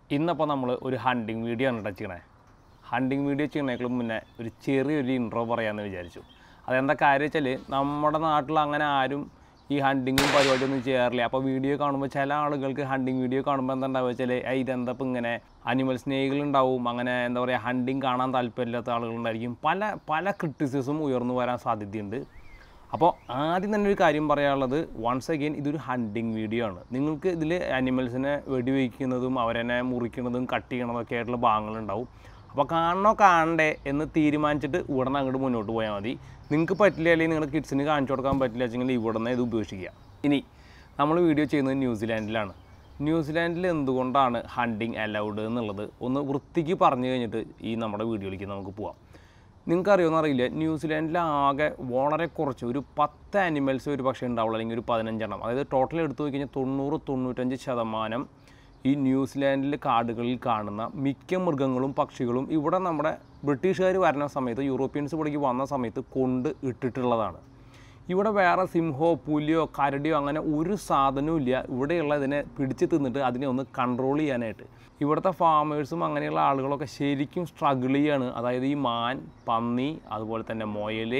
ഇന്നപ്പോൾ നമ്മൾ ഒരു hunting video ആണ് കേട്ടോ ചെയ്യണേ ഹണ്ടിങ് വീഡിയോ ചെയ്യുന്നതിനേക്കാളും മുന്നേ ഒരു ചെറിയൊരു ഇൻട്രോ പറയാമെന്ന് വിചാരിച്ചു അതെന്താ കാര്യം വെച്ചാൽ നമ്മുടെ നാട്ടിൽ അങ്ങനെ ആരും ഈ ഹണ്ടിങ്ങും പരിപാടിയൊന്നും ചെയ്യാറില്ല അപ്പോൾ വീഡിയോ കാണുമ്പോൾ ചില ആളുകൾക്ക് ഹണ്ടിങ് വീഡിയോ കാണുമ്പോൾ എന്താ ഉണ്ടാവുക വെച്ചാൽ "ഏയ് ഇതെന്താ ഇപ്പം ഇങ്ങനെ അനിമൽ സ്നേഹികളുണ്ടാവും അങ്ങനെ എന്താ പറയുക ഹണ്ടിങ് കാണാൻ താല്പര്യമില്ലാത്ത ആളുകളുണ്ടായിരിക്കും പല പല ക്രിറ്റിസിസും ഉയർന്നു വരാൻ സാധ്യതയുണ്ട് അപ്പോൾ ആദ്യം തന്നെ ഒരു കാര്യം പറയാനുള്ളത് വൺസ് അഗെയിൻ ഇതൊരു ഹണ്ടിങ് വീഡിയോ ആണ് നിങ്ങൾക്ക് ഇതിൽ അനിമൽസിനെ വെടിവെക്കുന്നതും അവരെന്നെ മുറിക്കുന്നതും കട്ട് ചെയ്യണതൊക്കെ ആയിട്ടുള്ള ഭാഗങ്ങളുണ്ടാവും അപ്പോൾ കാണണോ കാണണ്ടേ എന്ന് തീരുമാനിച്ചിട്ട് ഇവിടെ നിന്ന് അങ്ങോട്ട് മുന്നോട്ട് പോയാൽ മതി നിങ്ങൾക്ക് പറ്റില്ല അല്ലെങ്കിൽ നിങ്ങളുടെ കിഡ്സിന് കാണിച്ചു കൊടുക്കാൻ പറ്റില്ല വെച്ചെങ്കിൽ ഇവിടെ നിന്ന് ഇത് ഉപേക്ഷിക്കുക ഇനി നമ്മൾ വീഡിയോ ചെയ്യുന്നത് ന്യൂസിലാൻഡിലാണ് ന്യൂസിലാൻഡിൽ എന്തുകൊണ്ടാണ് ഹണ്ടിങ് അലൗഡ് എന്നുള്ളത് ഒന്ന് വൃത്തിക്ക് പറഞ്ഞു കഴിഞ്ഞിട്ട് ഈ നമ്മുടെ വീഡിയോയിലേക്ക് നമുക്ക് പോവാം നിങ്ങൾക്കറിയുമെന്ന് അറിയില്ല ന്യൂസിലാൻഡിൽ ആകെ വളരെ കുറച്ച് ഒരു പത്ത് ആനിമൽസ് ഒരു പക്ഷേ ഉണ്ടാവുള്ളൂ അല്ലെങ്കിൽ ഒരു പതിനഞ്ചെണ്ണം അതായത് ടോട്ടൽ എടുത്തു നോക്കി കഴിഞ്ഞാൽ തൊണ്ണൂറ് തൊണ്ണൂറ്റഞ്ച് ശതമാനം ഈ ന്യൂസിലാൻഡിൽ കാടുകളിൽ കാണുന്ന മിക്ക മൃഗങ്ങളും പക്ഷികളും ഇവിടെ നമ്മുടെ ബ്രിട്ടീഷുകാർ വരുന്ന സമയത്ത് യൂറോപ്യൻസ് ഇവിടേക്ക് വന്ന സമയത്ത് കൊണ്ട് ഇട്ടിട്ടുള്ളതാണ് ഇവിടെ വേറെ സിംഹമോ പുലിയോ കരടിയോ അങ്ങനെ ഒരു സാധനവും ഇല്ല ഇവിടെയുള്ള ഇതിനെ പിടിച്ച് തിന്നിട്ട് അതിനെ ഒന്ന് കൺട്രോൾ ചെയ്യാനായിട്ട് ഇവിടുത്തെ ഫാമേഴ്സും അങ്ങനെയുള്ള ആളുകളൊക്കെ ശരിക്കും സ്ട്രഗിൾ ചെയ്യാണ് അതായത് ഈ മാൻ പന്നി അതുപോലെ തന്നെ മുയൽ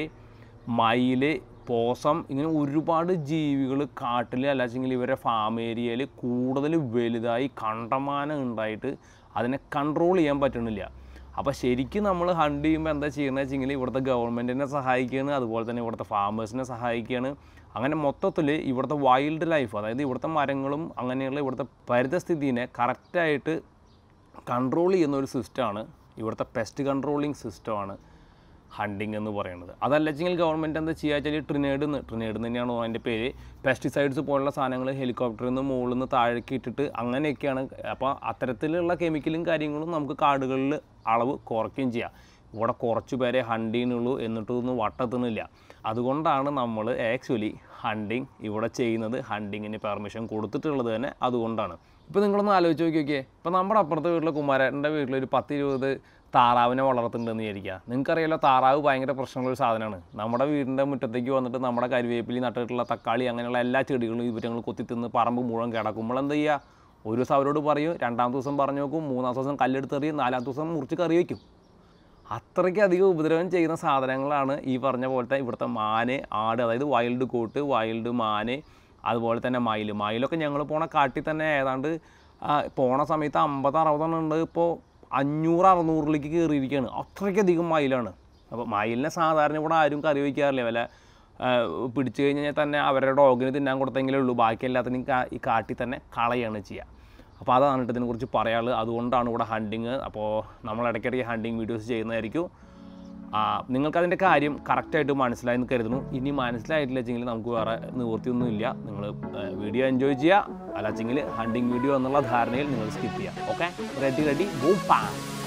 മയിൽ പോസം ഇങ്ങനെ ഒരുപാട് ജീവികൾ കാട്ടിൽ അല്ലാച്ചെങ്കിൽ ഇവരുടെ ഫാം ഏരിയയിൽ കൂടുതൽ വലുതായി കണ്ടമാനം ഉണ്ടായിട്ട് അതിനെ കൺട്രോൾ ചെയ്യാൻ പറ്റണില്ല അപ്പോൾ ശരിക്കും നമ്മൾ ഹണ്ട് ചെയ്യുമ്പോൾ എന്താ ചെയ്യുന്നത് വെച്ചെങ്കിൽ ഇവിടുത്തെ ഗവൺമെൻറ്റിനെ സഹായിക്കുകയാണ് അതുപോലെ തന്നെ ഇവിടുത്തെ ഫാമേഴ്സിനെ സഹായിക്കുകയാണ് അങ്ങനെ മൊത്തത്തിൽ ഇവിടുത്തെ വൈൽഡ് ലൈഫ് അതായത് ഇവിടുത്തെ മരങ്ങളും അങ്ങനെയുള്ള ഇവിടുത്തെ പരിതസ്ഥിതിനെ കറക്റ്റായിട്ട് കൺട്രോൾ ചെയ്യുന്ന ഒരു സിസ്റ്റമാണ് ഇവിടുത്തെ പെസ്റ്റ് കൺട്രോളിങ് സിസ്റ്റമാണ് ഹണ്ടിങ് എന്ന് പറയുന്നത് അതല്ല വെച്ചെങ്കിൽ ഗവൺമെൻറ് എന്താ ചെയ്യുക വെച്ചാൽ ട്രിനേഡ് എന്ന് ട്രിനേഡ് തന്നെയാണ് അതിൻ്റെ പേര് പെസ്റ്റിസൈഡ്സ് പോലുള്ള സാധനങ്ങൾ ഹെലികോപ്റ്ററിൽ നിന്ന് മുകളിൽ നിന്ന് താഴേക്ക് ഇട്ടിട്ട് അങ്ങനെയൊക്കെയാണ് അപ്പോൾ അത്തരത്തിലുള്ള കെമിക്കലും കാര്യങ്ങളും നമുക്ക് കാടുകളിൽ അളവ് കുറയ്ക്കുകയും ചെയ്യാം ഇവിടെ കുറച്ച് പേരെ ഹണ്ട് ചെയ്യുന്നുള്ളൂ എന്നിട്ടൊന്നും വട്ടെത്തുന്നില്ല അതുകൊണ്ടാണ് നമ്മൾ ആക്ച്വലി ഹണ്ടിങ് ഇവിടെ ചെയ്യുന്നത് ഹണ്ടിങ്ങിന് പെർമിഷൻ കൊടുത്തിട്ടുള്ളത് തന്നെ അതുകൊണ്ടാണ് ഇപ്പോൾ നിങ്ങളൊന്ന് ആലോചിച്ച് നോക്കി നോക്കിയേ ഇപ്പോൾ നമ്മുടെ അപ്പുറത്തെ വീട്ടിലെ കുമാരൻ്റെ വീട്ടിൽ ഒരു പത്ത് ഇരുപത് താറാവിനെ വളർത്തുന്നുണ്ടെന്ന് വിചാരിക്കുക നിങ്ങൾക്കറിയാലോ താറാവ് ഭയങ്കര പ്രശ്നമുള്ളൊരു സാധനമാണ് നമ്മുടെ വീടിൻ്റെ മുറ്റത്തേക്ക് വന്നിട്ട് നമ്മുടെ കരിവേപ്പിലി നട്ടിട്ടുള്ള തക്കാളി അങ്ങനെയുള്ള എല്ലാ ചെടികളും ഇവറ്റങ്ങൾ കൊത്തി തിന്ന് പറമ്പ് മുഴുവൻ കിടക്കുമ്പോൾ എന്താ ചെയ്യുക ഒരു ദിവസം അവരോട് പറയും രണ്ടാമത്തെ ദിവസം പറഞ്ഞു നോക്കും മൂന്നാമത്തെ ദിവസം കല്ലെടുത്തെറിയും നാലാമത്തെ ദിവസം മുറിച്ച് കറി വയ്ക്കും അത്രയ്ക്ക് അധികം ഉപദ്രവം ചെയ്യുന്ന സാധനങ്ങളാണ് ഈ പറഞ്ഞ പോലത്തെ ഇവിടുത്തെ മാന് ആട് അതായത് വൈൽഡ് കോട്ട് വൈൽഡ് മാന് അതുപോലെ തന്നെ മയിൽ മയിലൊക്കെ ഞങ്ങൾ പോണ കാട്ടിൽ തന്നെ ഏതാണ്ട് ആ, പോണ സമയത്ത് അമ്പത് അറുപതെണ്ണം ഉണ്ട് ഇപ്പോൾ അഞ്ഞൂറ് അറുന്നൂറിലേക്ക് കയറിയിരിക്കുകയാണ് അത്രയ്ക്കധികം മയിലാണ് അപ്പോൾ മയിലിനെ സാധാരണ ഇവിടെ ആരും കറി വയ്ക്കാറില്ല വല്ല ആ, പിടിച്ചു കഴിഞ്ഞാൽ തന്നെ അവരുടെ ഡോഗിന് തിന്നാൻ കൊടുത്തെങ്കിലേ ഉള്ളൂ ബാക്കി എല്ലാത്തിനും കാ- ഈ കാട്ടിൽ തന്നെ കളയാണ് ചെയ്യുക അപ്പോൾ അതാണ് കേട്ടോ ഇതിനെക്കുറിച്ച് പറയാനുള്ളത് അതുകൊണ്ടാണ് ഇവിടെ ഹണ്ടിങ് അപ്പോൾ നമ്മൾ ഇടയ്ക്കിടയ്ക്ക് ഹണ്ടിങ് വീഡിയോസ് ചെയ്യുന്നതായിരിക്കും ആ, നിങ്ങൾക്കതിൻ്റെ കാര്യം കറക്റ്റായിട്ട് മനസ്സിലായി എന്ന് കരുതുന്നു ഇനി മനസ്സിലായിട്ടില്ല വെച്ചെങ്കിൽ നമുക്ക് വേറെ നിവൃത്തിയൊന്നും ഇല്ല നിങ്ങൾ വീഡിയോ എൻജോയ് ചെയ്യുക അല്ലാച്ചെങ്കിൽ ഹണ്ടിങ് വീഡിയോ എന്നുള്ള ധാരണയിൽ നിങ്ങൾ സ്കിപ്പ് ചെയ്യുക ഓക്കെ റെഡി റെഡി ബൂം പാ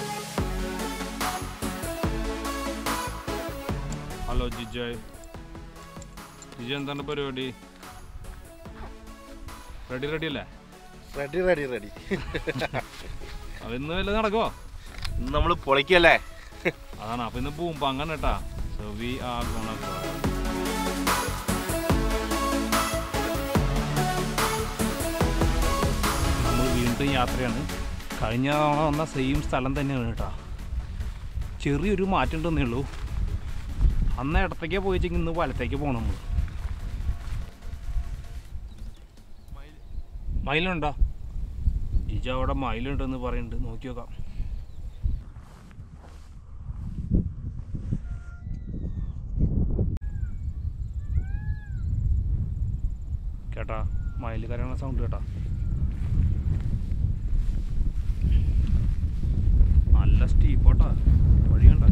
ഹലോ ജിജോയ് ജിജോ എന്താണ് പരിപാടി റെഡി റെഡി അല്ലേ റെഡി റെഡി റെഡി അപ്പൊ ഇന്ന് വല്ലതും നടക്കുവോ ഇന്ന് നമ്മൾ പൊളിക്കല്ലേ അതാണ് അപ്പൊ ഇന്ന് പൂമ്പ അങ്ങനെ കേട്ടാ സോ വി ആർ ഗോണ നമ്മൾ വീണ്ടും യാത്രയാണ് കഴിഞ്ഞ തവണ വന്ന സെയിം സ്ഥലം തന്നെയാണ് കേട്ടാ ചെറിയൊരു മാറ്റം ഉണ്ടെന്നേ ഉള്ളൂ അന്ന് ഇടത്തേക്ക് പോയിച്ചെങ്കിൽ ഇന്ന് വലത്തേക്ക് പോകണം നമ്മൾ മയിലുണ്ടോ ജിജ അവിടെ മയിലുണ്ടെന്ന് പറയുന്നുണ്ട് നോക്കി നോക്കാം കേട്ടാ മയിൽ കരയണ സൗണ്ട് കേട്ടാ നല്ല സ്റ്റീപ്പോട്ടാ വഴി കണ്ട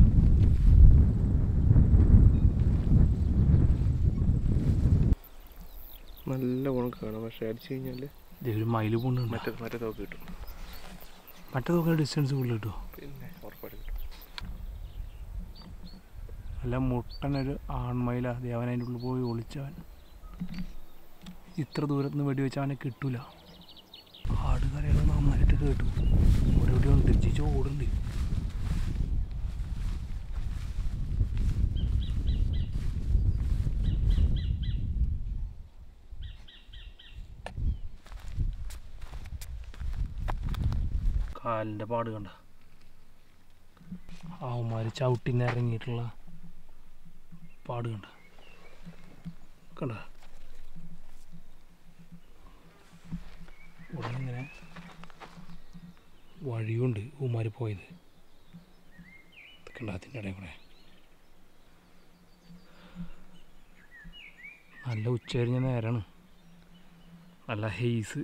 നല്ല ഗുണം കാണാം പക്ഷെ അടിച്ചു കഴിഞ്ഞാല് ഒരു മയിൽ പോണുണ്ട് മറ്റേ മറ്റേ തോക്ക് കിട്ടും മറ്റേ നോക്കാൻ ഡിസ്റ്റൻസ് കൂടുതൽ കിട്ടുമോ പിന്നെ ഉറപ്പായിട്ട് കിട്ടും അല്ല മുട്ടനൊരു ആൺമയില ദേവൻ അതിൻ്റെ ഉള്ളിൽ പോയി ഒളിച്ചവൻ ഇത്ര ദൂരത്ത് നിന്ന് വെടിവെച്ച് അവനെ കിട്ടൂല ആട് കരകൾ നന്നായിട്ട് കേട്ടു ഇവിടെ ഇവിടെ ഉണ്ട് ജിജോ ഓടുണ്ട് കാലിൻ്റെ പാട് കണ്ട അവന്മാർ ചവിട്ടിനിറങ്ങിയിട്ടുള്ള പാട് കണ്ട കണ്ട ഉടനെ ഇങ്ങനെ വഴിയുണ്ട് ഉമാര് പോയത് കണ്ട അതിൻ്റെ ഇടയിൽ കൂടെ നല്ല ഉച്ചകഴിഞ്ഞ നേരമാണ് നല്ല ഹെയ്സ്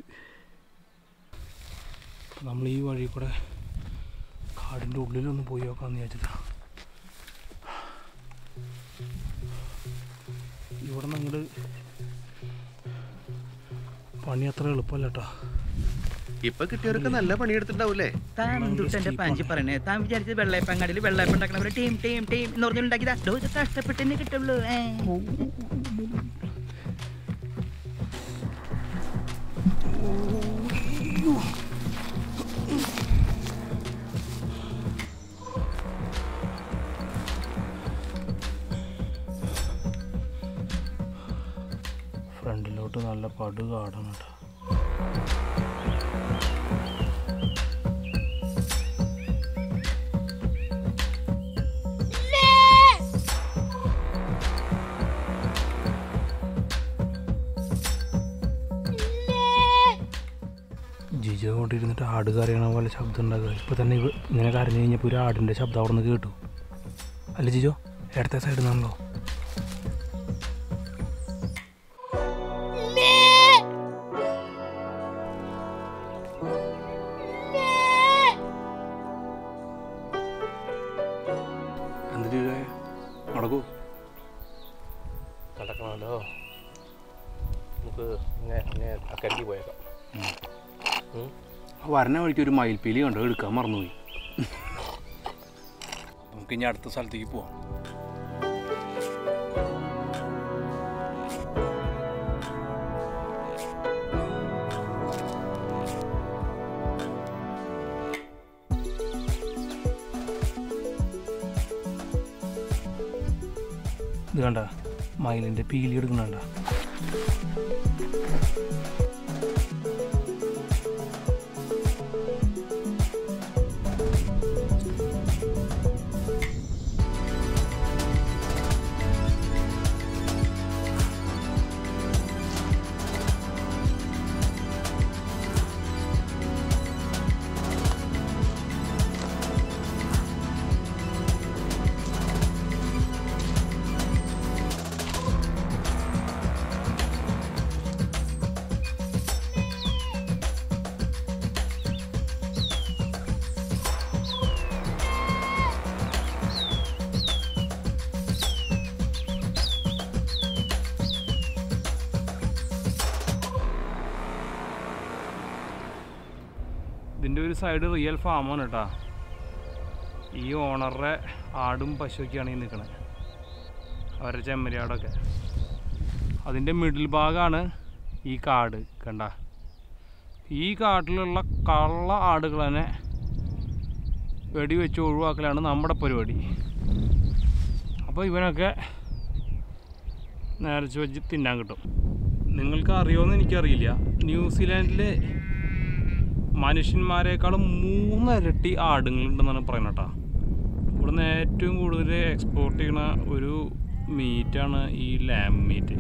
നമ്മൾ ഈ വഴി കൂടെ കാടിൻ്റെ ഉള്ളിലൊന്ന് പോയി നോക്കാമെന്ന് വിചാരിച്ചിട്ടാ ഇവിടെ നിന്ന് അങ്ങോട്ട് പണി അത്ര എളുപ്പമല്ല കേട്ടോ ഇപ്പൊ കിട്ടിയവരൊക്കെ നല്ല പണിയെടുത്തിട്ടുണ്ടാവൂലേ താൻ എന്തുട്ടെന്റെ പാഞ്ചി പറയണേ താൻ വിചാരിച്ചത് വെള്ളയപ്പങ്ങാടിയിൽ വെള്ളയപ്പം ഉണ്ടാക്കണവരെ ടീം ടീം ടീം എന്ന് പറഞ്ഞുണ്ടാക്കിയതാ ഡോ ഇത് കഷ്ടപ്പെട്ടെന്നെ കിട്ടുള്ളൂ ഏ. ഫ്രണ്ടിലോട്ട് നല്ല പടു കാടാണ് കേട്ടോ ജിജോ കൊണ്ടിരുന്നിട്ട് ആട് കരയണ പോലെ ശബ്ദം ഉണ്ടാക്കുക ഇപ്പൊ തന്നെ ഇവ- ഇങ്ങനെ കരഞ്ഞു കഴിഞ്ഞപ്പോൾ ഒരു ആടിന്റെ ശബ്ദം അവിടെ നിന്ന് കേട്ടു അല്ല ജിജോ ഇടത്തെ സൈഡിൽ നിന്നാണല്ലോ എന്നിട്ട് നടക്കൂ നടക്കണമല്ലോ നമുക്ക് ഇങ്ങനെ അക്കരയ്ക്ക് പോയേക്കാം ആ വരണ വഴിക്ക് ഒരു മയിൽപ്പീലി കണ്ടോ എടുക്കാൻ മറന്നുപോയി നമുക്ക് ഇനി അടുത്ത സ്ഥലത്തേക്ക് പോവാം ഇത് കണ്ട മയിലിൻ്റെ പീലി എടുക്കണണ്ട ഇതിൻ്റെ ഒരു സൈഡ് റിയൽ ഫാമാണ് കേട്ടോ ഈ ഓണറുടെ ആടും പശുവൊക്കെയാണ് ഈ നിൽക്കുന്നത് അവരുടെ ചെമ്മരിയാടൊക്കെ അതിൻ്റെ മിഡിൽ ഭാഗമാണ് ഈ കാട് കണ്ട ഈ കാട്ടിലുള്ള കള്ള ആടുകൾ തന്നെ വെടിവെച്ച് ഒഴിവാക്കലാണ് നമ്മുടെ പരിപാടി അപ്പോൾ ഇവനൊക്കെ നേരച്ച് വെച്ച് തിന്നാൻ കിട്ടും നിങ്ങൾക്ക് അറിയുമെന്ന് എനിക്കറിയില്ല ന്യൂസിലാൻഡിൽ മനുഷ്യന്മാരെക്കാളും മൂന്നിരട്ടി ആടുങ്ങളുണ്ടെന്നാണ് പറയുന്നത് കേട്ടോ ഇവിടുന്ന് ഏറ്റവും കൂടുതൽ എക്സ്പോർട്ട് ചെയ്യുന്ന ഒരു മീറ്റാണ് ഈ ലാം മീറ്റ്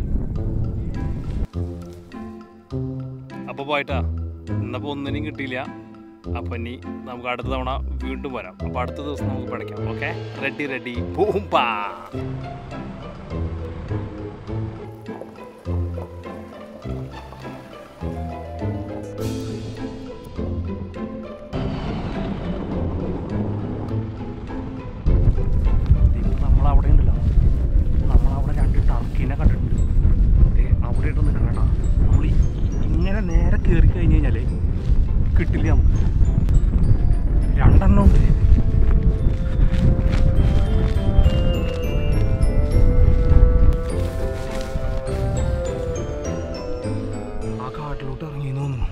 അപ്പോൾ പോയിട്ടാ ഇന്നപ്പോൾ ഒന്നിനും കിട്ടിയില്ല അപ്പം ഇനി നമുക്ക് അടുത്ത തവണ വീണ്ടും വരാം അപ്പോൾ അടുത്ത ദിവസം നമുക്ക് പഠിക്കാം ഓക്കെ റെഡി റെഡി പൂമ്പാ നമ്മളവിടെ ഉണ്ടല്ലോ നമ്മളവിടെ രണ്ട് ടർക്കീനെ കണ്ടിട്ടുണ്ട് ദേ അവിടെ ഇട്ടൊന്ന് കാണാം നമ്മൾ ഈ ഇങ്ങനെ നേരെ കയറി കഴിഞ്ഞ് കഴിഞ്ഞാൽ കിട്ടില്ല നമുക്ക് രണ്ടെണ്ണം ഉണ്ട് ആ കാട്ടിലോട്ട് ഇറങ്ങി തോന്നുന്നു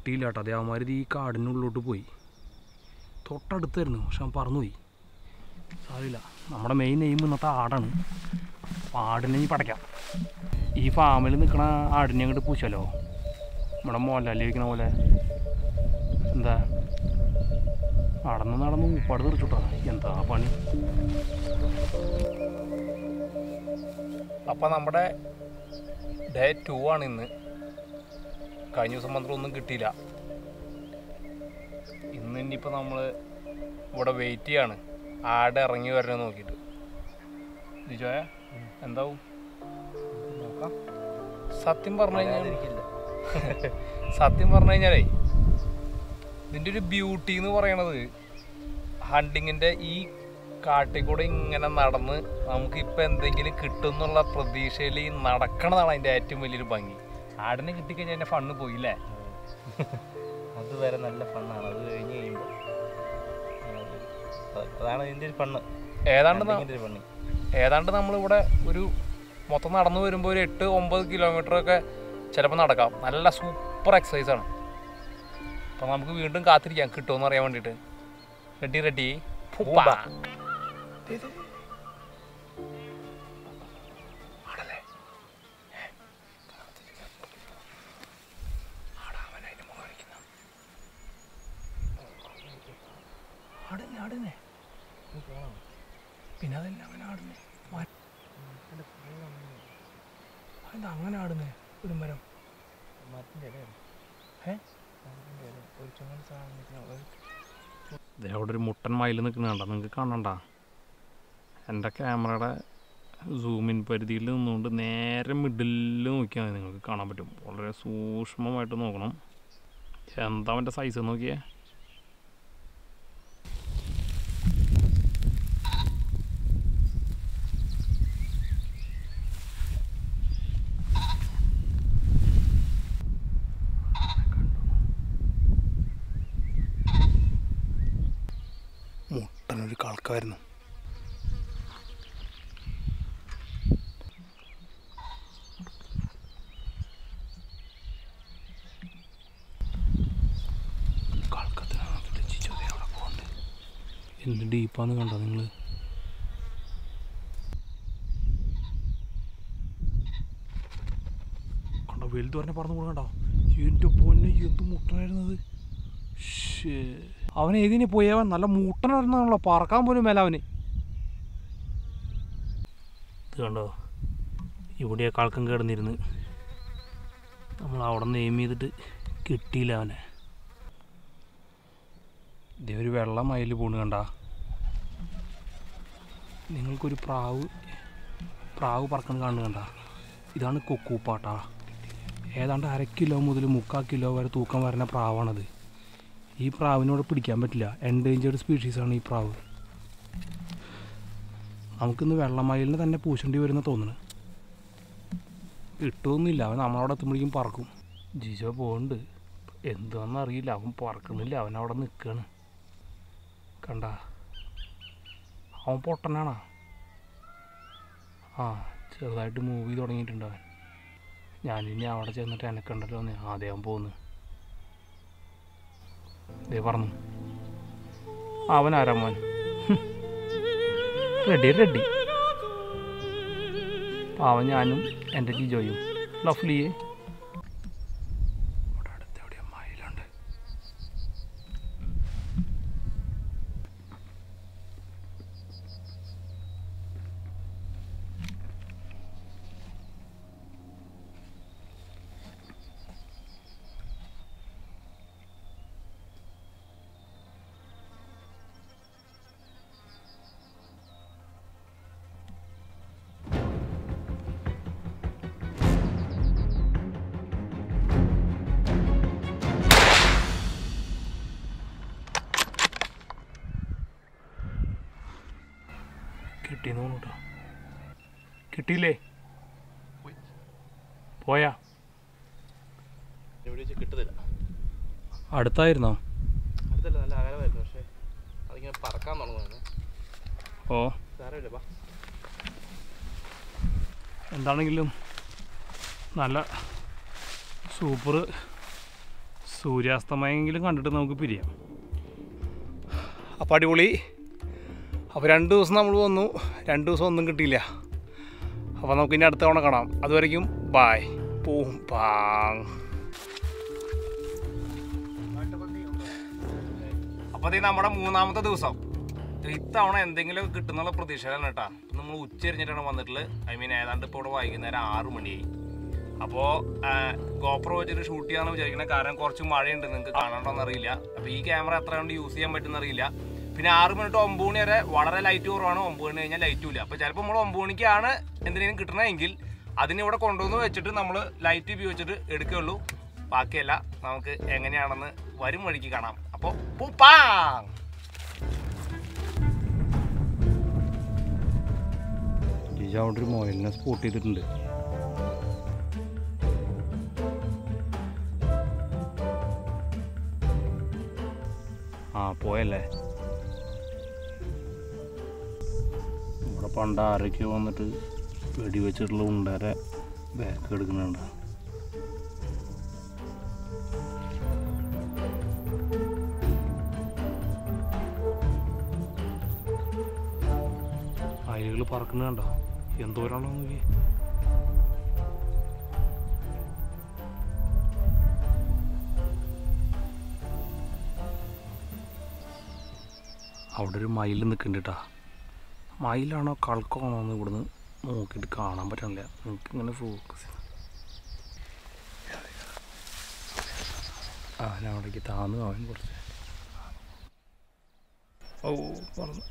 കിട്ടിയില്ല കേട്ടോ അതേ അവന്മാർ ഈ കാടിനുള്ളിലോട്ട് പോയി തൊട്ടടുത്തായിരുന്നു പക്ഷെ അവൻ പറന്നുപോയി സാരില്ല നമ്മുടെ മെയിൻ എയിം ഇന്നത്തെ ആടാണ് അപ്പോൾ ആടിനെ ഇനി പടയ്ക്കാം ഈ ഫാമിൽ നിൽക്കണ ആടിനെ അങ്ങോട്ട് പൂച്ചല്ലോ നമ്മുടെ മോഹൻലാലി വയ്ക്കണ പോലെ എന്താ നടന്ന് നടന്ന് ഉപ്പാട് തെറിച്ചുട്ടാ എന്താ പണി അപ്പം നമ്മുടെ ഡേ ടു ആണ് ഇന്ന് കഴിഞ്ഞ ദിവസം മാത്രം ഒന്നും കിട്ടിയില്ല ഇന്ന് ഇനിയിപ്പോൾ നമ്മൾ ഇവിടെ വെയിറ്റ് ചെയ്യാണ് ആട് ഇറങ്ങി വരണേ നോക്കിയിട്ട് ജിജോയ എന്താവും സത്യം പറഞ്ഞു കഴിഞ്ഞാൽ സത്യം പറഞ്ഞു കഴിഞ്ഞാലേ ഇതിൻ്റെ ഒരു ബ്യൂട്ടി എന്ന് പറയണത് ഹണ്ടിങ്ങിൻ്റെ ഈ കാട്ടിൽ കൂടെ ഇങ്ങനെ നടന്ന് നമുക്ക് ഇപ്പം എന്തെങ്കിലും കിട്ടും എന്നുള്ള പ്രതീക്ഷയിൽ ഈ നടക്കണതാണ് അതിൻ്റെ ഏറ്റവും വലിയൊരു ഭംഗി ആടിനെ കിട്ടിക്കഴിഞ്ഞാൽ എൻ്റെ ഫണ്ണ് പോയില്ലേ അതുവരെ നല്ല ഫണ്ണാണ് അത് കഴിഞ്ഞ് കഴിയുമ്പോൾ അതാണ് ഇതിൻ്റെ ഒരു ഫണ്ണ് ഏതാണ്ട് ന- ഇതിൻ്റെ ഒരു ഫണ്ണ് ഏതാണ്ട് നമ്മളിവിടെ ഒരു മൊത്തം നടന്നു വരുമ്പോൾ ഒരു എട്ട് ഒമ്പത് കിലോമീറ്റർ ഒക്കെ ചിലപ്പോൾ നടക്കാം നല്ല സൂപ്പർ എക്സസൈസ് ആണ് അപ്പോൾ നമുക്ക് വീണ്ടും കാത്തിരിക്കാം കിട്ടുമെന്ന് അറിയാൻ വേണ്ടിയിട്ട് റെഡി റെഡി പിന്നെ അതല്ല അങ്ങനെ ആടുന്നേ അതെന്താ അങ്ങനെ ആടുന്നേ ഒരു മരം അവിടെ ഒരു മുട്ടൻ മയിൽ നിൽക്കുന്നുണ്ട നിങ്ങൾക്ക് കാണണ്ട എൻ്റെ ക്യാമറയുടെ സൂമിൻ പരിധിയിൽ നിന്നുകൊണ്ട് നേരെ മിഡിൽ നോക്കിയാൽ മതി നിങ്ങൾക്ക് കാണാൻ പറ്റും വളരെ സൂക്ഷ്മമായിട്ട് നോക്കണം എന്താ അവൻ്റെ സൈസ് നോക്കിയേ മുട്ടനൊരു കളക്കായിരുന്നു എന്ത് ഡീപ്പാന്ന് കണ്ടോ നിങ്ങൾ കണ്ടോ വലുത് പറഞ്ഞ പറഞ്ഞു കൊടുക്കണ്ടോ എൻ്റെ പൊന്നെ എന്ത് മുട്ടനായിരുന്നത് ശ്ശേ. അവൻ ഏതിനെ പോയവൻ നല്ല മൂട്ടനായിരുന്നാണല്ലോ പറക്കാൻ പോലും മേല അവന് ഇത് കണ്ടോ ഇവിടെയൊക്കെ ആൾക്കം കിടന്നിരുന്ന് നമ്മൾ അവിടെ നിന്ന് എയിം ചെയ്തിട്ട് കിട്ടിയില്ല അവനെ ഇതേ ഒരു വെള്ള മയിൽ പോണ് കണ്ട നിങ്ങൾക്കൊരു പ്രാവ് പ്രാവ് പറക്കണ കാണുന്നു കണ്ട ഇതാണ് കൊക്കൂപ്പാട്ടാ ഏതാണ്ട് അര കിലോ മുതൽ മുക്കാൽ കിലോ വരെ തൂക്കം വരുന്ന പ്രാവാണത് ഈ പ്രാവിനോട് പിടിക്കാൻ പറ്റില്ല എൻഡേഞ്ചേർഡ് സ്പീഷീസാണ് ഈ പ്രാവ് നമുക്കിന്ന് വെള്ളമയിലിനെ തന്നെ പൂശേണ്ടി വരുന്ന തോന്നുന്നു കിട്ടുമൊന്നുമില്ല അവൻ നമ്മളവിടെ എത്തുമ്പോഴേക്കും പറക്കും ജിജോ പോകുന്നുണ്ട് എന്താണെന്ന് അറിയില്ല അവൻ പറക്കുന്നില്ല അവൻ അവിടെ നിൽക്കുകയാണ് കണ്ട അവൻ പൊട്ടനാണാ ആ ചെറുതായിട്ട് മൂവി തുടങ്ങിയിട്ടുണ്ട് അവൻ ഞാനിനി അവിടെ ചെന്നിട്ട് എനക്കുണ്ടല്ലോ എന്ന് ആദ്യം അവൻ പോകുന്നു ദേ പറഞ്ഞു അവൻ ആരാ മോൻ റെഡി റെഡി പാവൻ ഞാനും എൻ്റെ ജിജോയും ലഫ്ലിയെ ഇവിടെ അടുത്ത് എവിടെയാ മയിലുണ്ട് കിട്ടിയെന്ന് തോന്നുന്നു കേട്ടോ കിട്ടിയില്ലേ പോയാ ഇവിടെ വെച്ച് കിട്ടുന്നില്ല അടുത്തായിരുന്നോ അടുത്തല്ല നല്ല അകലമായിരുന്നു പക്ഷേ അതിങ്ങനെ പറക്കാൻ തുടങ്ങുന്നു ഓ സാരമില്ല ബാ എന്താണെങ്കിലും നല്ല സൂപ്പർ സൂര്യാസ്തമയെങ്കിലും കണ്ടിട്ട് നമുക്ക് പിരിയാം അപ്പോൾ അടിപൊളി അപ്പോൾ രണ്ട് ദിവസം നമ്മൾ വന്നു രണ്ട് ദിവസം ഒന്നും കിട്ടിയില്ല അപ്പോൾ നമുക്ക് ഇനി അടുത്ത തവണ കാണാം അതുവരയ്ക്കും ബായ് പോവും പാങ് അപ്പോൾ ഇത് നമ്മുടെ മൂന്നാമത്തെ ദിവസം ഇത്തവണ എന്തെങ്കിലും കിട്ടുന്നുള്ള പ്രതീക്ഷയിലാണ് കേട്ടോ നമ്മൾ ഉച്ച കഴിഞ്ഞിട്ടാണ് വന്നിട്ടുള്ളത് ഐ മീൻ ഏതാണ്ട് ഇപ്പോൾ ഇവിടെ വൈകുന്നേരം ആറ് മണിയായി അപ്പോൾ ഗോപ്രോ വെച്ചിട്ട് ഷൂട്ട് ചെയ്യാന്ന് വിചാരിക്കുന്നത് കാരണം കുറച്ച് മഴയുണ്ട് നിങ്ങൾക്ക് കാണാണ്ടോന്ന് അറിയില്ല അപ്പോൾ ഈ ക്യാമറ എത്ര കൊണ്ട് യൂസ് ചെയ്യാൻ പറ്റുന്ന അറിയില്ല പിന്നെ ആറ് മിനിറ്റ് ഒമ്പത് മണി വരെ വളരെ ലൈറ്റ് കുറവാണ് ഒമ്പത് മണി കഴിഞ്ഞാൽ ലൈറ്റും ഇല്ല അപ്പോൾ ചിലപ്പോൾ നമ്മൾ ഒമ്പത് മണിക്കാണ് എന്തിനേലും കിട്ടണമെങ്കിൽ അതിന് ഇവിടെ കൊണ്ടുവന്ന് വെച്ചിട്ട് നമ്മൾ ലൈറ്റ് ഉപയോഗിച്ചിട്ട് എടുക്കുകയുള്ളൂ ബാക്കിയല്ല നമുക്ക് എങ്ങനെയാണെന്ന് വരും വഴിക്ക് കാണാം അപ്പോൾ പൂപ്പാ അവിടെ ഒരു മൊയിലിനെ സ്പോട്ട് ചെയ്തിട്ടുണ്ട് ആ പോയല്ലേ ഇവിടെ പണ്ട് ആരൊക്കെയോ വന്നിട്ട് വെടിവെച്ചിട്ടുള്ള ഉണ്ടരെ ബാക്ക് എടുക്കുന്നുണ്ട് അയലുകൾ പറക്കുന്ന കണ്ടോ എന്തോരാണോ നോക്കി അവിടെ ഒരു മയിൽ നിൽക്കുന്നുണ്ട് കേട്ടോ മയിലാണോ കൾക്കാണോ എന്ന് ഇവിടുന്ന് നോക്കിയിട്ട് കാണാൻ പറ്റണില്ല നിങ്ങൾക്ക് ഇങ്ങനെ ഫോക്കസ് ആ ഞാൻ അവിടേക്ക് താന്ന് പോകാൻ കുറച്ച് ഓ പറഞ്ഞു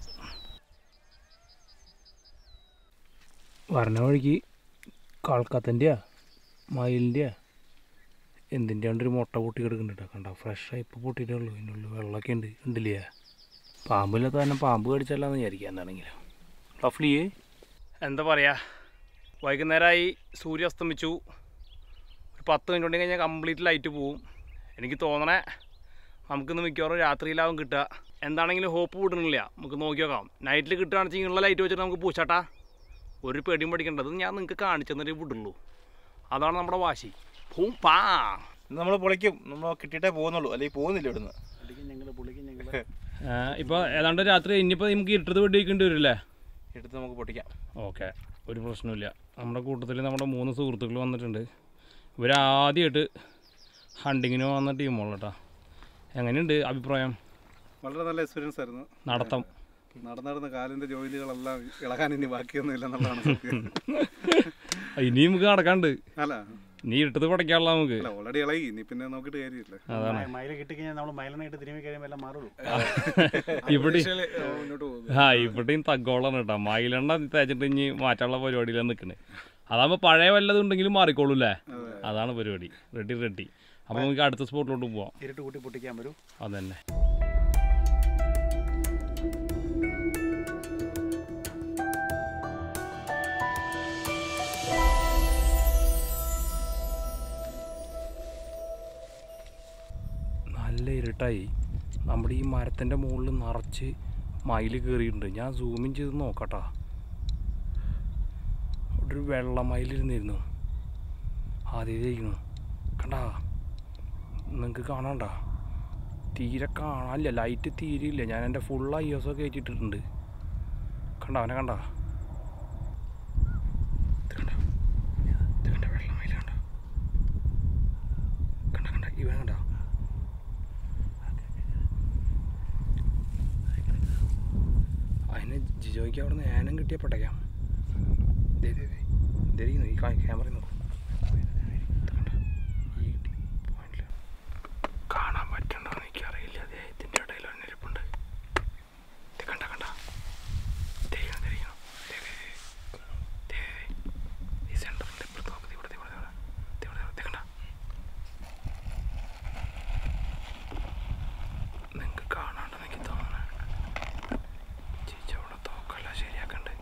വരണ വഴിക്ക് കാൾക്കാത്തൻ്റെയാ മയിലിൻ്റെയാ എന്തിൻ്റെ ഒരു മുട്ട പൊട്ടി കിടക്കുന്നുണ്ട് കണ്ട ഫ്രഷായി ഇപ്പോൾ പൊട്ടിയിട്ടേ ഉള്ളൂ അതിനുള്ളിൽ വെള്ളമൊക്കെ ഉണ്ട് ഉണ്ടില്ലേ പാമ്പില്ലാത്ത തന്നെ പാമ്പ് കടിച്ചല്ലാന്ന് വിചാരിക്കുക എന്താണെങ്കിലും ലഫ്ലിയേ എന്താ പറയുക വൈകുന്നേരമായി സൂര്യ അസ്തമിച്ചു ഒരു പത്ത് മിനിറ്റ് കൊണ്ട് കഴിഞ്ഞാൽ കംപ്ലീറ്റ് ലൈറ്റ് പോവും എനിക്ക് തോന്നണേ നമുക്കിന്ന് മിക്കവാറും രാത്രിയിലാവും കിട്ടുക എന്താണെങ്കിലും ഹോപ്പ് വിടണില്ല നമുക്ക് നോക്കി നോക്കാം നൈറ്റിൽ കിട്ടുകയാണെന്ന് വെച്ചാൽ ഉള്ള ലൈറ്റ് വെച്ചിട്ട് നമുക്ക് പൂച്ചാട്ടാ ഒരു പേടിയും പഠിക്കേണ്ടത് ഞാൻ നിങ്ങൾക്ക് കാണിച്ചു തന്നിട്ടേ വിടുള്ളൂ അതാണ് നമ്മുടെ വാശി പൂം പാ നമ്മൾ പൊളിക്കും നമ്മൾ കിട്ടിയിട്ടേ പോകുന്നുള്ളൂ അല്ലെങ്കിൽ പോകുന്നില്ല ഇവിടുന്ന് ഇപ്പോൾ ഏതാണ്ട് രാത്രി ഇനിയിപ്പോൾ നമുക്ക് ഇരുട്ടത് വെടി വയ്ക്കേണ്ടി വരില്ലേ എടുത്ത് നമുക്ക് പൊട്ടിക്കാം ഓക്കെ ഒരു പ്രശ്നമില്ല നമ്മുടെ കൂട്ടത്തിൽ നമ്മുടെ മൂന്ന് സുഹൃത്തുക്കൾ വന്നിട്ടുണ്ട് ഇവരാദ്യമായിട്ട് ഹണ്ടിങ്ങിന് വന്ന ടീമുള്ള കേട്ടോ എങ്ങനെയുണ്ട് അഭിപ്രായം വളരെ നല്ല എക്സ്പീരിയൻസ് ആയിരുന്നു നടത്തം നടന്നു നടന്ന കാലിന്റെ ജോലികളെല്ലാം ഇളകാൻ ഇനി ബാക്കിയൊന്നും എന്നുള്ളതാണ് സത്യം ഇനി നമുക്ക് നടക്കാണ്ട് അല്ല നീ ഇരുട്ടത് പടയ്ക്കാനുള്ള നമുക്ക് അല്ല ഓൾറെഡി ഇളകി ഇനി പിന്നെ നോക്കിയിട്ട് കാര്യമില്ല അതാണ് മയില് കിട്ടിക്കഴിഞ്ഞാൽ നമ്മൾ മയിലിനായിട്ട് തിരുമ്പി കഴിയുമ്പോൾ എല്ലാം മാറുള്ളൂ ഇവിടെ മുന്നോട്ട് പോകും ആ ഇവിടെയും തഗ്ഗോളാണ് കേട്ടോ മയിലെണ്ണ തേച്ചിട്ട് ഇനി മാറ്റാനുള്ള പരിപാടിയിലാണ് നിൽക്കുന്നത് അതാകുമ്പോൾ പഴയ വല്ലതും ഉണ്ടെങ്കിലും മാറിക്കോളൂല്ലേ അതാണ് പരിപാടി റെഡി റെഡി അപ്പോൾ നമുക്ക് അടുത്ത സ്പോട്ടിലോട്ട് പോവാം ഇരുട്ട് കൂട്ടി പൊട്ടിക്കാൻ വരും അതന്നെ നല്ല ഇരുട്ടായി നമ്മുടെ ഈ മരത്തിൻ്റെ മുകളിൽ നിറച്ച് മയിൽ കയറിയിട്ടുണ്ട് ഞാൻ സൂമിൻ ചെയ്ത് നോക്കട്ടാ അവിടെ ഒരു വെള്ള മയിലിരുന്നിരുന്നു ആദ്യമായിരിക്കുന്നു കണ്ടാ നിങ്ങൾക്ക് കാണണ്ട തീരെ കാണാനില്ല ലൈറ്റ് തീരെ ഇല്ല ഞാൻ എൻ്റെ ഫുൾ ഐ എസ് ഒക്കെ കയറ്റിയിട്ടിട്ടുണ്ട് കണ്ട അവനെ കണ്ട ഇത് കണ്ട ഇത് കണ്ട വെള്ളം മയിൽ കണ്ട കണ്ട കണ്ട ഇവൻ കണ്ട അതിന് ജിജോയ്ക്ക് അവിടെ നിന്ന് ഏനം കിട്ടിയ പട്ടയ്ക്കാം ദേ ദേ ദേ ദേ ഇരിക്കുന്നു. ഈ ക്യാമറ നോക്കും ഈ പോയിന്റിൽ കാണാൻ പറ്റണ്ടോന്ന് എനിക്കറിയില്ല അതെ ഇതിൻ്റെ ഇടയിൽ ഒരു നിരപ്പുണ്ട് ഇത് കണ്ട കണ്ട തെയ്യണം തെയ്യണം ഈ സെൻറ്ററിൻ്റെ ഇപ്പുറത്ത് നോക്ക് ഇവിടെ ഇവിടെ ഇവിടെ ഇവിടെ ഇവിടെ കണ്ട നിങ്ങൾക്ക് കാണാണ്ടെന്ന് എനിക്ക് തോന്നണേ ചേച്ചി അവിടെ തോക്കല്ല ശരിയാക്കണ്ട്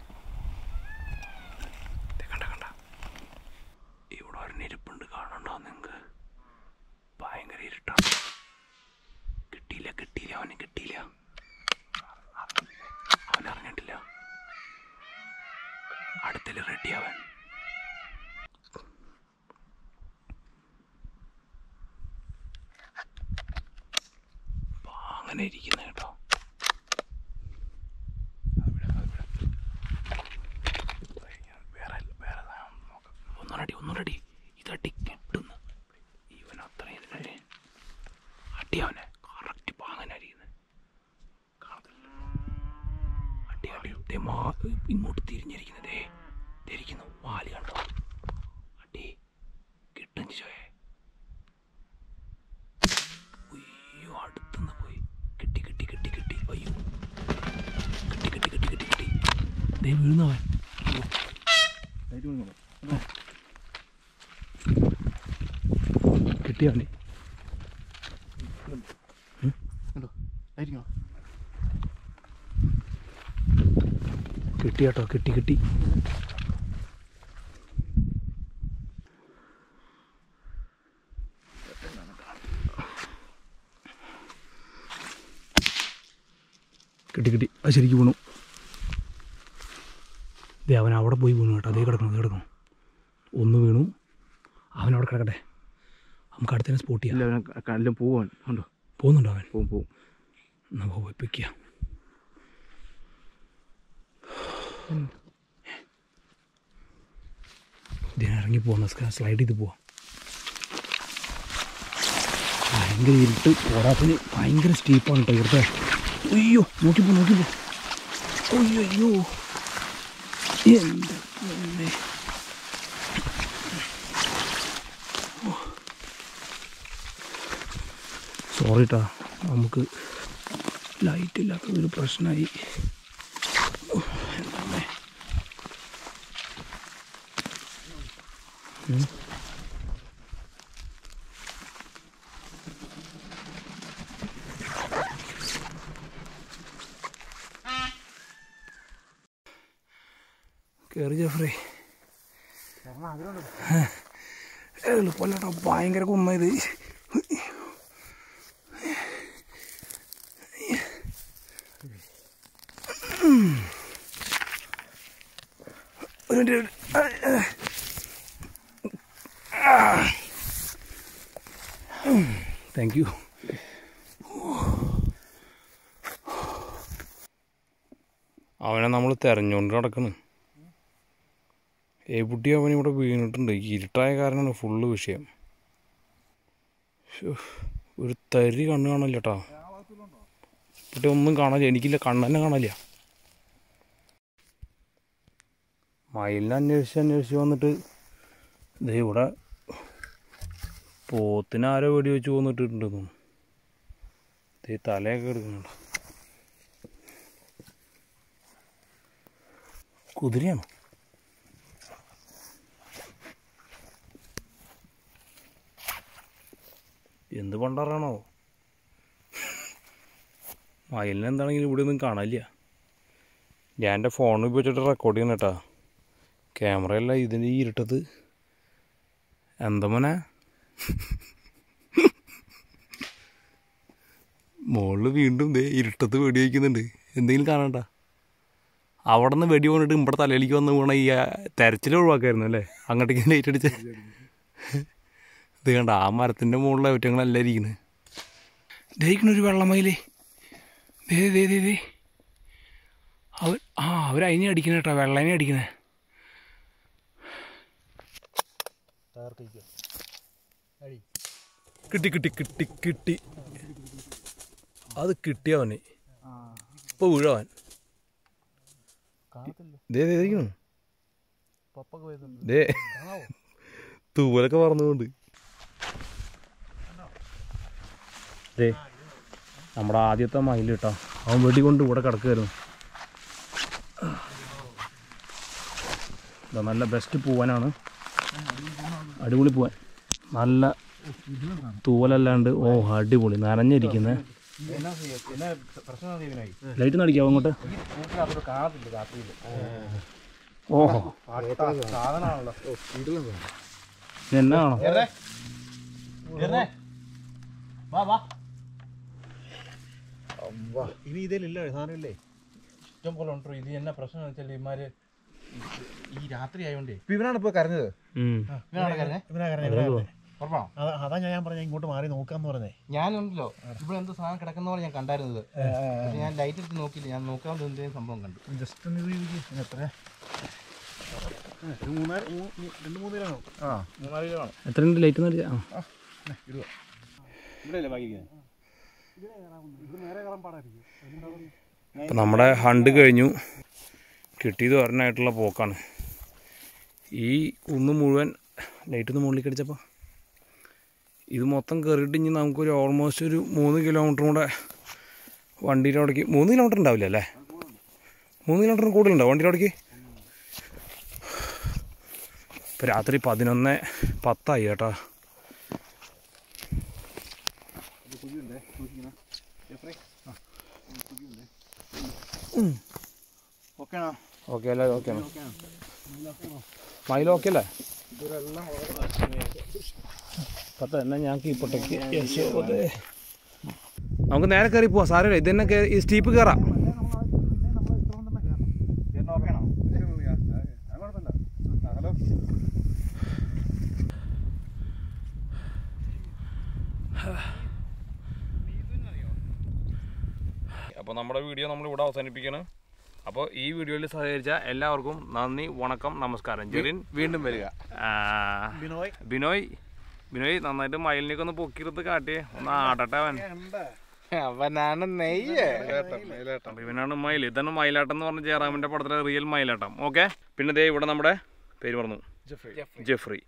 ഇത് കണ്ട കണ്ട ഇവിടെ ഒരു നെരുപ്പുണ്ട് കാണണ്ടോ നിങ്ങൾക്ക് ഭയങ്കര ഇരുട്ടാണ് കിട്ടിയില്ല കിട്ടിയില്ല അവന് കിട്ടിയില്ല അവൻ അറിഞ്ഞിട്ടില്ല അടുത്തിൽ റെഡി അവൻ അവനെ ഇരിക്കുന്നത് കേട്ടോ അവിടെ, അവിടെ. വേറെ വേറെ സാധനം നോക്കാം. ഒന്നുകൂടി ഒന്നുകൂടി ഇതടി കിട്ടുന്നു ഇവൻ അത്രയും ഇതിനെ അടി അവനെ കറക്റ്റ് പാങ്ങനായിരിക്കുന്നത് കാണത്തില്ല അടി അടി ദേ മാ ഇങ്ങോട്ട് തിരിഞ്ഞിരിക്കുന്നതേ ധരിക്കുന്നു വാല് കണ്ടോ അടി കിട്ടും ചോയെ അയ്യോ അടുത്തുനിന്ന് പോയി കിട്ടി കിട്ടി കിട്ടി കിട്ടി അയ്യോ കിട്ടി കിട്ടി കിട്ടി കിട്ടി കിട്ടി ദേ വീഴുന്നവൻ കിട്ടിയവനെ കിട്ടി കേട്ടോ കിട്ടി കിട്ടി കിട്ടി കിട്ടി അത് ശരിക്കും വീണു ദേ അവൻ അവിടെ പോയി വീണു കേട്ടോ അതേ കിടക്കണം അതേ കിടക്കണം ഒന്ന് വീണു അവൻ അവിടെ കിടക്കട്ടെ നമുക്ക് അടുത്തന്നെ സ്പോട്ട് ചെയ്യാം കല്ലും പോവാൻ ഉണ്ടോ പോകുന്നുണ്ടോ അവൻ പോവും പോവും എന്നാ പോയി പിക്കുക ഇതിനെ ഇറങ്ങി പോവാം സ്ലൈഡ് ചെയ്ത് പോവാം ഭയങ്കര ഇരുട്ട് പോരാത്തിന് ഭയങ്കര സ്റ്റീപ്പാണ് കേട്ടോ ഇവിടുത്തെ അയ്യോ നോക്കിപ്പോ നോക്കിപ്പോ അയ്യോ അയ്യോ എന്താ പൊന്നേ. സോറി ട്ടാ നമുക്ക് ലൈറ്റ് ഇല്ലാത്തതൊരു പ്രശ്നമായി എന്താ കയറി ജഫ്രി എളുപ്പമല്ലട്ടോ ഭയങ്കര കുന്ന ഇത് ഒരു മിനിറ്റ് താങ്ക് യു അവനെ നമ്മൾ തെരഞ്ഞുകൊണ്ട് നടക്കണം എവിടെ അവൻ ഇവിടെ വീണിട്ടുണ്ട് ഇരുട്ടായ കാരണമാണ് ഫുള്ള് വിഷയം ശ്ശോ, ഒരു തരി കണ്ണ് കാണില്ല കേട്ടോ ഇവിടെ ഒന്നും കാണാനില്ല എനിക്കില്ല കണ്ണ് തന്നെ കാണില്ല മയിലിനെ അന്വേഷിച്ച് അന്വേഷിച്ച് വന്നിട്ട് ദേ ഇവിടെ പോത്തിന് ആരോ വെടി വെച്ച് പോന്നിട്ടുണ്ട് തോന്നുന്നു ദേ തലയൊക്കെ എടുക്കുന്നുണ്ട് കുതിരയാണോ എന്ത് പണ്ടാറാണോ മയിലിനെ എന്താണെങ്കിലും ഇവിടെ ഒന്നും കാണില്ല ഞാൻ എൻ്റെ ഫോൺ ഉപയോഗിച്ചിട്ട് റെക്കോർഡ് ചെയ്യണം കേട്ടാ ക്യാമറയല്ല ഇതിൻ്റെ ഈ ഇരുട്ടത്ത് എന്താ മോനെ മുകളിൽ വീണ്ടും ദേ ഇരുട്ടത്ത് വെടി വയ്ക്കുന്നുണ്ട് എന്തെങ്കിലും കാണണ്ട അവിടെ നിന്ന് വെടി കൊണ്ടിട്ട് ഇവിടെ തലയിലേക്ക് വന്ന് വീണ ഈ തെരച്ചിൽ ഒഴിവാക്കായിരുന്നു അല്ലേ അങ്ങോട്ടേക്ക് ലൈറ്റ് അടിച്ച് ഇത് കണ്ട ആ മരത്തിൻ്റെ മുകളിലെ ഒറ്റങ്ങളെല്ലാം ഇരിക്കുന്നത് ദഹിക്കണ ഒരു വെള്ളമയിലേ ദേ ദേ ദേ ദേ അവർ ആ അവർ അതിനെ അടിക്കണ കേട്ടോ വെള്ളനെ അടിക്കണേ കിട്ടി കിട്ടി കിട്ടി കിട്ടി അത് കിട്ടിയവന് ഇപ്പൊ വീഴവൻ ദേ ദേ ഇരിക്കുന്നു ദേ തൂവലൊക്കെ പറന്നുകൊണ്ട് ദേ നമ്മുടെ ആദ്യത്തെ മയിൽ കേട്ടോ അവൻ വെടി കൊണ്ട് ഇവിടെ കിടക്കുമായിരുന്നു ഇതാ നല്ല ബെസ്റ്റ് പൂവാനാണ് അടിപൊളി പൂവാൻ നല്ല തൂവലല്ലാണ്ട് ഓ അടിപൊളി നനഞ്ഞിരിക്കുന്നത് ലൈറ്റ് ഒന്ന് അടിക്കാവോ അങ്ങോട്ട് ഓഹോ ഇത് എന്നാണോ ഇനി ഇതിലില്ല സാധനമില്ലേ ഇഷ്ടം പോലെ ഉണ്ടോ ഇത് എന്നാ പ്രശ്നം എന്ന് വെച്ചാൽ ഇമാര് ഈ രാത്രി ആയതുകൊണ്ടേ ഇവനാണ് ഇപ്പൊ കരഞ്ഞത് ഉം. ഇവനാണ് കരഞ്ഞേ ഇവനാ അതോ? അതാ അതാ ഞാൻ പറഞ്ഞ ഇങ്ങോട്ട് മാറി നോക്കാന്ന് പറഞ്ഞേ ഞാനുണ്ടല്ലോ ഇവിടെ എന്തോ സാധനം കിടക്കുന്ന പോലെ ഞാൻ കണ്ടായിരുന്നത് പക്ഷെ ഞാൻ ലൈറ്റ് എടുത്ത് നോക്കിയില്ല ഞാൻ നോക്കാൻ എന്തെങ്കിലും സംഭവം കണ്ടു ജസ്റ്റ് ഒന്ന് ഇത് ഇരിക്ക്. എത്ര ഒരു മൂന്നാല് മൂ- മൂ- രണ്ട് മൂന്ന് കിലോ ആ മൂന്നാല് കിലോ കാണും എത്ര ഉണ്ട് ലൈറ്റ് എന്ന് പറഞ്ഞാൽ ആ അപ്പം നമ്മുടെ ഹണ്ട് കഴിഞ്ഞു കിട്ടിയത് ഒരെണ്ണമായിട്ടുള്ള പോക്കാണ് ഈ കുന്ന് മുഴുവൻ ലൈറ്റ് ഒന്ന് മുകളിലേക്ക് അടിച്ചപ്പോൾ ഇത് മൊത്തം കയറിയിട്ട് ഇനി നമുക്കൊരു ഓൾമോസ്റ്റ് ഒരു മൂന്ന് കിലോമീറ്ററും കൂടെ വണ്ടിയിലോടേക്ക് മൂന്ന് കിലോമീറ്റർ ഉണ്ടാവില്ല അല്ലേ മൂന്ന് കിലോമീറ്ററിന് കൂടുതലുണ്ടോ വണ്ടിയിലോടേക്ക് ഇപ്പം രാത്രി പതിനൊന്ന് പത്തായി കേട്ടോ ഓക്കെയാണോ ഓക്കെ അല്ലേ ഓക്കെ മൈൽ ഓക്കെ അല്ലേ പത്ത എന്നാ ഞാൻ കീപ്പട്ടേക്ക് യശോദേ നമുക്ക് നേരെ കയറി പോവാം സാരമില്ല ഇത് തന്നെ കയറി ഈ സ്റ്റീപ്പ് കയറാം ചേട്ടൻ ഓക്കെയാണോ ഹലോ അപ്പോൾ നമ്മുടെ വീഡിയോ നമ്മൾ ഇവിടെ അവസാനിപ്പിക്കണം അപ്പോൾ ഈ വീഡിയോയിൽ സഹകരിച്ച എല്ലാവർക്കും നന്ദി വണക്കം നമസ്കാരം ജെറിൻ വീണ്ടും വരിക ആ, ബിനോയ് ബിനോയ് ബിനോയ് നന്നായിട്ട് മയിലിനൊക്കെ ഒന്ന് പൊക്കിയെടുത്ത് കാട്ടിയേ ഒന്ന് ആടട്ടെ അവൻ അവനാണ് നെയ്യേ അപ്പോൾ ഇവനാണ് മയിൽ ഇതാണ് മയിലാട്ടം എന്ന് പറഞ്ഞ ജയറാമിൻ്റെ പടത്തിലെ റിയൽ മയിലാട്ടം ഓക്കെ പിന്നെ ദേ ഇവിടെ നമ്മുടെ പേര് പറഞ്ഞു ജെഫ്രി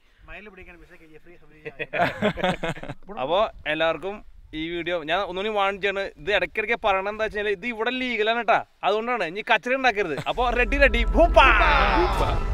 അപ്പോൾ എല്ലാവർക്കും ഈ വീഡിയോ ഞാൻ ഒന്നുകൂടി വാണിച്ചാണ് ഇത് ഇടയ്ക്കിടയ്ക്ക് പറയണത് എന്താ വെച്ചാൽ ഇത് ഇവിടെ ലീഗലാണ് കേട്ടാ അതുകൊണ്ടാണ് ഇനി കച്ചറ ഉണ്ടാക്കരുത് അപ്പോൾ റെഡി റെഡി ഭൂപ്പാ